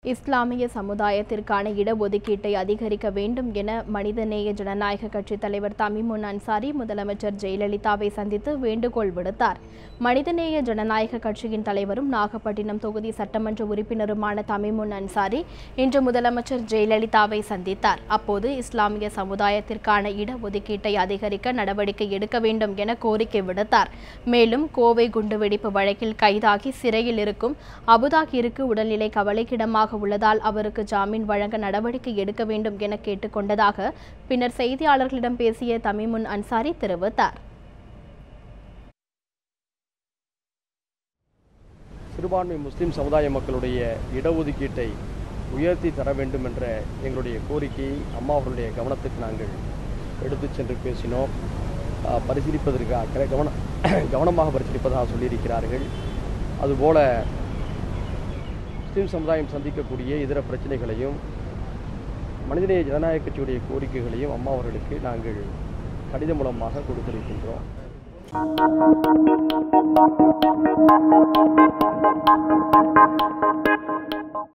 இஸ்லாமிய சமுதாயத்திற்கான இடஒதுக்கீட்டை அதிகரிக்க வேண்டும் என மனிதநேய ஜனநாயக கட்சித் தலைவர் தமிமுன் அன்சாரி முதலமைச்சர் ஜெயலலிதாவை சந்தித்து வேண்டுகோள் விடுத்தார் மனிதநேய ஜனநாயக கட்சியின் தலைவரும் நாகப்பட்டினம் தொகுதி சட்டமன்ற உறுப்பினருமான தமிமுன் அன்சாரி இன்று முதலமைச்சர் ஜெயலலிதாவை சந்தித்தார் அப்போது இஸ்லாமிய சமுதாயத்திற்கான இடஒதுக்கீட்டை அதிகரிக்க நடவடிக்கை எடுக்க வேண்டும் என கோரிக்கை விடுத்தார் மேலும் கோவை குண்டுவெடிப்பு வழக்கில் கைதாகி சிறையில் இருக்கும் அபுதாகிருக்கு உடல்நிலை கவலைக்கிடமாக உள்ளதால் அவருக்கு ஜாமீன் வழங்க நடவடிக்கை எடுக்க வேண்டும் என கேட்டுக்கொண்டதாக பின்னர் செய்தியாளர்களிடம் பேசிய தமிமுன் அன்சாரி தெரிவித்தார் சிறுபான்மை முஸ்லிம் சமுதாய மக்களுடைய இடஒதுக்கீட்டை உயர்த்தி தர வேண்டும் என்ற எங்களுடைய கோரிக்கையை அம்மா அவர்களுடைய கவனத்துக்கு நாங்கள் எடுத்துச் சென்று பேசினோம் அஹ், பரிசீலிப்பதற்காக கவன கவனமாக பரிசீலிப்பதாக சொல்லியிருக்கிறார்கள் அதுபோல முஸ்லிம் சமுதாயம் சந்திக்கக்கூடிய இதர பிரச்சனைகளையும் மனிதநேய ஜனநாயக கட்சியுடைய கோரிக்கைகளையும் அம்மா அவர்களுக்கு நாங்கள் கடிதம் மூலமாக கொடுத்திருக்கின்றோம்